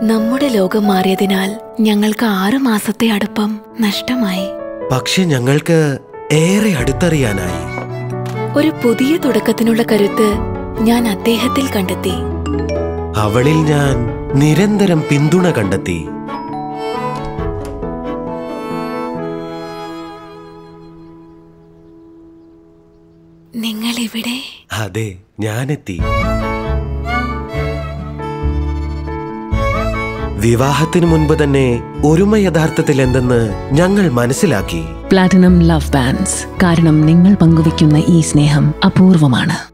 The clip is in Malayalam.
നമ്മുടെ ലോകം മാറിയതിനാൽ ഞങ്ങൾക്ക് ആറു മാസത്തെ അടുപ്പം നഷ്ടമായി പക്ഷെ ഞങ്ങൾക്ക് ഏറെ അടുത്തറിയാനായി ഒരു പുതിയ തുടക്കത്തിനുള്ള കരുത്ത് ഞാൻ അദ്ദേഹത്തിൽ കണ്ടെത്തി അവളിൽ ഞാൻ നിരന്തരം പിന്തുണ കണ്ടെത്തി നിങ്ങൾ ഇവിടെ അതെ ഞാനെത്തി വിവാഹത്തിനു മുൻപ് തന്നെ ഒരുമ യഥാർത്ഥത്തിൽ എന്തെന്ന് ഞങ്ങൾ മനസ്സിലാക്കി പ്ലാറ്റിനം ലവ് ബാൻഡ്സ് കാരണം നിങ്ങൾ പങ്കുവയ്ക്കുന്ന ഈ സ്നേഹം അപൂർവമാണ്